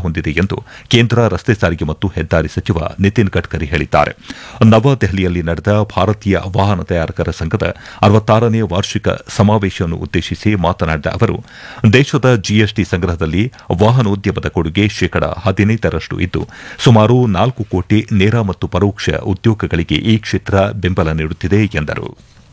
ಹೊಂದಿದೆ ಎಂದು ಕೇಂದ್ರ ರಸ್ತೆ ಸಾರಿಗೆ ಮತ್ತು ಹೆದ್ದಾರಿ ಸಚಿವ ನಿತಿನ್ ಗಡ್ಕರಿ ಹೇಳಿದ್ದಾರೆ ನವದೆಹಲಿಯಲ್ಲಿ ನಡೆದ ಭಾರತೀಯ ವಾಹನ ತಯಾರಕರ ಸಂಘದ ಅರವತ್ತಾರನೇ ವಾರ್ಷಿಕ ಸಮಾವೇಶವನ್ನು ಉದ್ದೇಶಿಸಿ ಮಾತನಾಡಿದ ಅವರು ದೇಶದ ಜಿಎಸ್ಟಿ ಸಂಗ್ರಹದಲ್ಲಿ ವಾಹನೋದ್ಯಮದ ಕೊಡುಗೆ ಶೇಕಡ ಹದಿನೈದರಷ್ಟು ಇದ್ದು ಸುಮಾರು ನಾಲ್ಕು ಕೋಟಿ ನೇರ ಮತ್ತು ಪರೋಕ್ಷ ಉದ್ಯೋಗಗಳಿಗೆ ಈ ಕ್ಷೇತ್ರ ಬೆಂಬಲ ನೀಡುತ್ತಿದೆ ಎಂದರು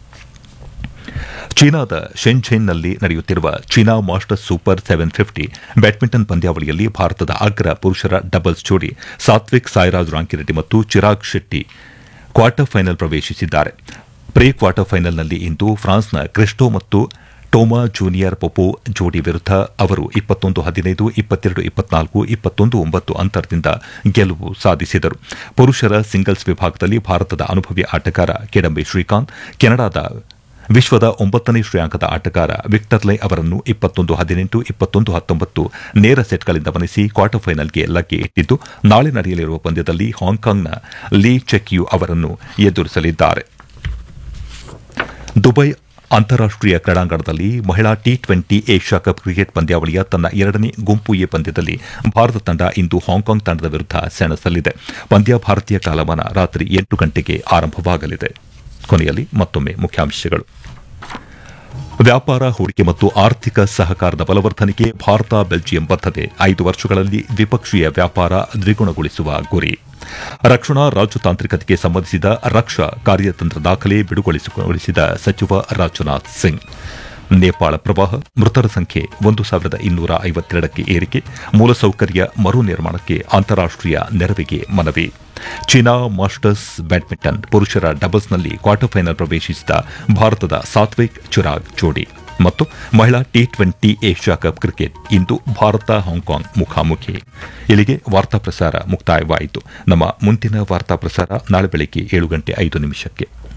ಚೀನಾದ ಶೆನ್ಝೆನ್ನಲ್ಲಿ ನಡೆಯುತ್ತಿರುವ China masters super seven fifty badminton ಪಂದ್ಯಾವಳಿಯಲ್ಲಿ ಭಾರತದ ಅಗ್ರ ಪುರುಷರ ಡಬಲ್ಸ್ ಜೋಡಿ ಸಾತ್ವಿಕ್ ಸಾಯಿರಾಜ್ ರಾಂಕಿರೆಡ್ಡಿ ಮತ್ತು ಚಿರಾಗ್ ಶೆಟ್ಟಿ ಕ್ವಾರ್ಟರ್ ಫೈನಲ್ ಪ್ರವೇಶಿಸಿದ್ದಾರೆ ಪ್ರೀ ಕ್ವಾರ್ಟರ್ ಫೈನಲ್ನಲ್ಲಿ ಇಂದು ಫ್ರಾನ್ಸ್ನ ಕ್ರಿಸ್ಟೋ ಮತ್ತು ಟೋಮಾ ಜೂನಿಯರ್ ಪೊಪೋ ಜೋಡಿ ವಿರುದ್ಧ ಅವರು ಇಪ್ಪತ್ತೊಂದು ಹದಿನೈದು ಇಪ್ಪತ್ತೆರಡು ಇಪ್ಪತ್ನಾಲ್ಕು ಇಪ್ಪತ್ತೊಂದು ಒಂಬತ್ತು ಅಂತರದಿಂದ ಗೆಲುವು ಸಾಧಿಸಿದರು ಪುರುಷರ ಸಿಂಗಲ್ಸ್ ವಿಭಾಗದಲ್ಲಿ ಭಾರತದ ಅನುಭವಿ ಆಟಗಾರ ಕಿಡಂಬಿ ಶ್ರೀಕಾಂತ್ ಕೆನಡಾದ ವಿಶ್ವದ ಒಂಬತ್ತನೇ ಶ್ರೇಯಾಂಕದ ಆಟಗಾರ ವಿಕ್ಟರ್ ಲೈ ಅವರನ್ನು ಇಪ್ಪತ್ತೊಂದು ಹದಿನೆಂಟು ಇಪ್ಪತ್ತೊಂದು ಹತ್ತೊಂಬತ್ತು ನೇರ ಸೆಟ್ಗಳಿಂದ ಮಣಿಸಿ ಕ್ವಾರ್ಟರ್ ಫೈನಲ್ಗೆ ಲಗ್ಗೆ ಇಟ್ಟಿದ್ದು ನಾಳೆ ನಡೆಯಲಿರುವ ಪಂದ್ಯದಲ್ಲಿ ಹಾಂಕಾಂಗ್ನ ಲೀ ಚೆಕ್ಯು ಅವರನ್ನು ಎದುರಿಸಲಿದ್ದಾರೆ ದುಬೈ ಅಂತಾರಾಷ್ಟೀಯ ಕ್ರೀಡಾಂಗಣದಲ್ಲಿ ಮಹಿಳಾ T twenty Asia cup cricket ಪಂದ್ಯಾವಳಿಯ ತನ್ನ ಎರಡನೇ ಗುಂಪು ಎ ಪಂದ್ಯದಲ್ಲಿ ಭಾರತ ತಂಡ ಇಂದು ಹಾಂಕಾಂಗ್ ತಂಡದ ವಿರುದ್ಧ ಸೆಣಸಲಿದೆ ಪಂದ್ಯ ಭಾರತೀಯ ಕಾಲಮಾನ ರಾತ್ರಿ ಎಂಟು ಗಂಟೆಗೆ ಆರಂಭವಾಗಲಿದೆ ಕೊನೆಯಲ್ಲಿ ಮತ್ತೊಮ್ಮೆ ಮುಖ್ಯಾಂಶಗಳು ವ್ಯಾಪಾರ ಹೂಡಿಕೆ ಮತ್ತು ಆರ್ಥಿಕ ಸಹಕಾರದ ಬಲವರ್ಧನೆಗೆ ಭಾರತ ಬೆಲ್ಜಿಯಂ ಬದ್ಧತೆ ಐದು ವರ್ಷಗಳಲ್ಲಿ ದ್ವಿಪಕ್ಷೀಯ ವ್ಯಾಪಾರ ದ್ವಿಗುಣಗೊಳಿಸುವ ಗುರಿ ರಕ್ಷಣಾ ರಾಜತಾಂತ್ರಿಕತೆಗೆ ಸಂಬಂಧಿಸಿದ ರಕ್ಷಾ ಕಾರ್ಯತಂತ್ರ ದಾಖಲೆ ಬಿಡುಗೊಳಿಸಿದ ಸಚಿವ ರಾಜನಾಥ್ ಸಿಂಗ್ ನೇಪಾಳ ಪ್ರವಾಹ ಮೃತರ ಸಂಖ್ಯೆ ಒಂದು ಸಾವಿರದ ಇನ್ನೂರ ಐವತ್ತೆರಡಕ್ಕೆ ಏರಿಕೆ ಮೂಲಸೌಕರ್ಯ ಮರು ನಿರ್ಮಾಣಕ್ಕೆ ಅಂತಾರಾಷ್ಟೀಯ ನೆರವಿಗೆ ಮನವಿ ಚೀನಾ ಮಾಸ್ಟರ್ಸ್ ಬ್ಯಾಡ್ಮಿಂಟನ್ ಪುರುಷರ ಡಬಲ್ಸ್ನಲ್ಲಿ ಕ್ವಾರ್ಟರ್ ಫೈನಲ್ ಪ್ರವೇಶಿಸಿದ ಭಾರತದ ಸಾತ್ವಿಕ್ ಚಿರಾಗ್ ಜೋಡಿ ಮತ್ತು ಮಹಿಳಾ T twenty Asia cup cricket ಇಂದು ಭಾರತ ಹಾಂಕಾಂಗ್ ಮುಖಾಮುಖಿ ಇಲ್ಲಿಗೆ ವಾರ್ತಾ ಪ್ರಸಾರ ಮುಕ್ತಾಯವಾಯಿತು ನಮ್ಮ ಮುಂದಿನ ವಾರ್ತಾ ಪ್ರಸಾರ ನಾಳೆ ಬೆಳಗ್ಗೆ ಏಳು ಗಂಟೆ ಐದು ನಿಮಿಷಕ್ಕೆ